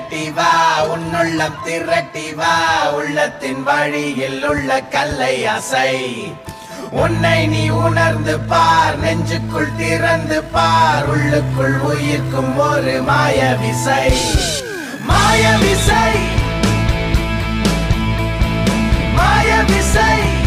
திரட்டி வா உன்னுள்ளம் திரட்டி வா உள்ளத்தின் வழியில் உள்ள கல்லை அசை உன்னை நீ உணர்ந்து பார் நெஞ்சுக்குள் திறந்து பார் உள்ளுக்குள் உயிர்க்கும் ஒரு மாய விசை மாய விசை மாய விசை